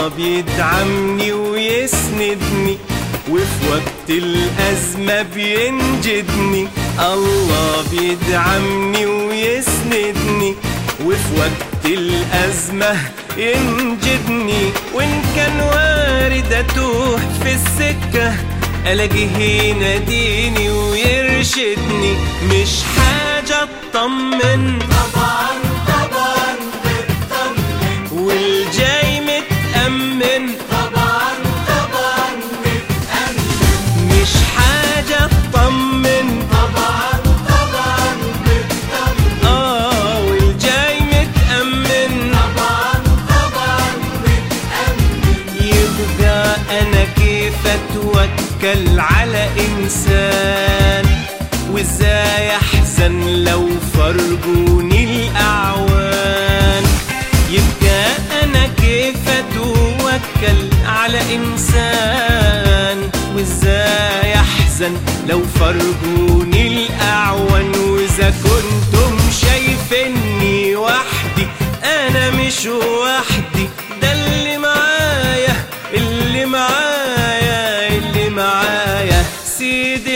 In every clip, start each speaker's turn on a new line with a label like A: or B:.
A: الله بيدعمني ويسندني وفي وقت الأزمة بينجدني الله بيدعمني ويسندني وفي وقت الأزمة ينجدني وإن كان وارد أتوه في السكة ألاقيه يناديني ويرشدني مش حاجة أطمن
B: طبعا طبعا بتطمن
A: والجاي متأمن
B: طبعا طبعا بتأمن
A: مش حاجة أطمن
B: طبعا طبعا بتطمن
A: آه والجاي متأمن
B: طبعا طبعا بتأمن
A: يبقى أنا كيف أتوكل على إنسان وإزاي أحزن لو فرقوني الأعوان يبقى أنا كيف أتوكل على إنسان وإزاي أحزن لو فرقوني الأعوان وإذا كنتم شايفيني وحدي أنا مش وحدي ده اللي معايا اللي معايا اللي معايا سيد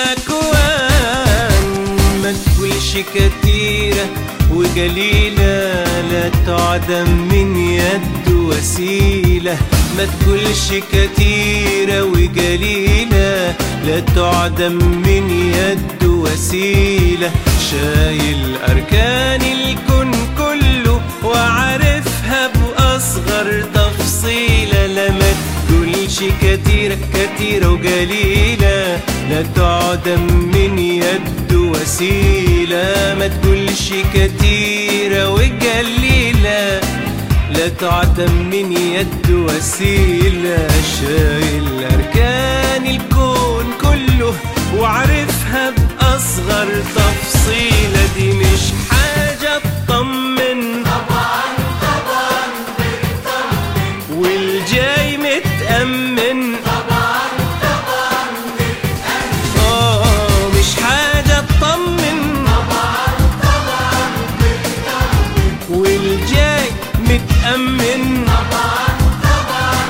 A: الأكوان ما تقولش كتيرة وقليلة لا تعدم من يد وسيلة ما تقولش كتيرة وقليلة لا تعدم من يد وسيلة شايل أركان الكون كله وعارفها بأصغر تفصيلة لما تقولش كتيرة كتيرة وقليلة لا تعدم من يد وسيلة ما تقولش كتيرة وقليلة لا تعدم من يد وسيلة شايل أركان الكون كله وعارفها بأصغر تفصيلة دي مش حاجة تطمن
B: طبعا طبعا بتطمن
A: والجاي متأمن
B: طبعا طبعا بتأمن
A: آه مش حاجة تطمن
B: طبعا طبعا بتطمن
A: والجاي متأمن
B: طبعا طبعا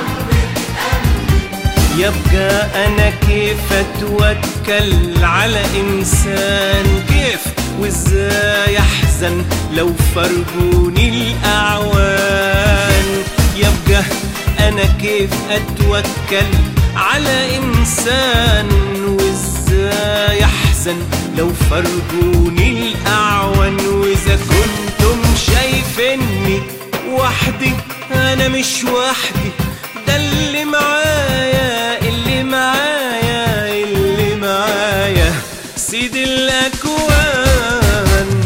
A: يبقى أنا كيف أتوكل على إنسان كيف وإزاي أحزن لو فرقوني الأعوان يبقى أنا كيف أتوكل على إنسان وإزاي أحزن لو فرقوني الأعوان وإذا كنتم شايفيني وحدي أنا مش وحدي ده اللي معايا اللي معايا اللي معايا سيد الأكوان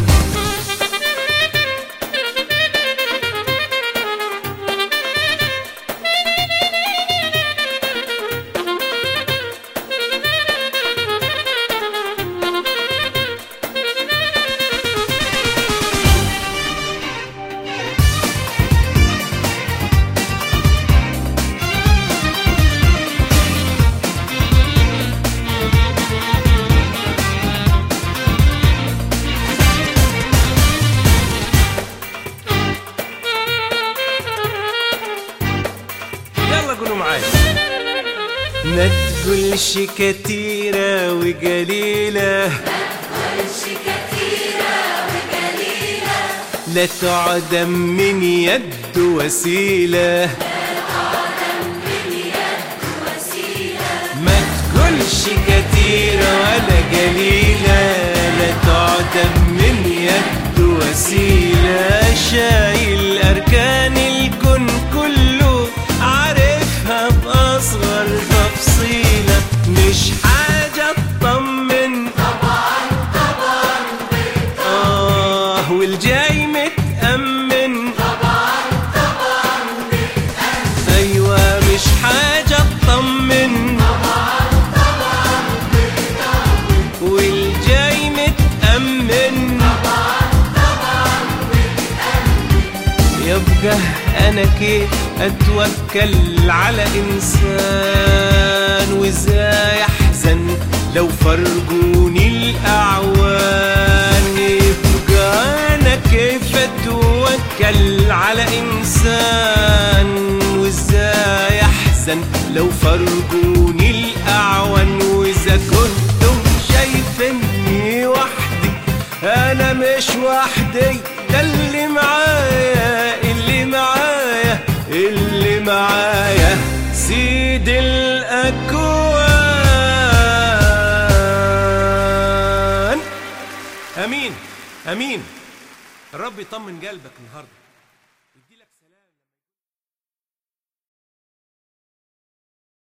A: يلا قولوا معايا ما تقولش كتيرة وقليلة لا تعدم من يد وسيلة ما تقولش كتيرة ولا قليلة لا تعدم من يد وسيلة شايل أركان الكون كله عارفها بأصغر تفصيلة مش حاجة تطمن
B: طبعا طبعا
A: آه والجاي متأمن
B: طبعا طبعا
A: أيوة مش حاجة تطمن والجاي متأمن يبقى أنا كيف أتوكل على إنسان وإزاي أحزن لو فرقوني الأعوان يبقى كيف اتوكل على انسان وازاي فرجوني الأعوان وإذا كنتم شايفيني وحدي أنا مش وحدي ده اللي معايا اللي معايا اللي معايا سيد الأكوان أمين أمين الرب يطمن قلبك النهارده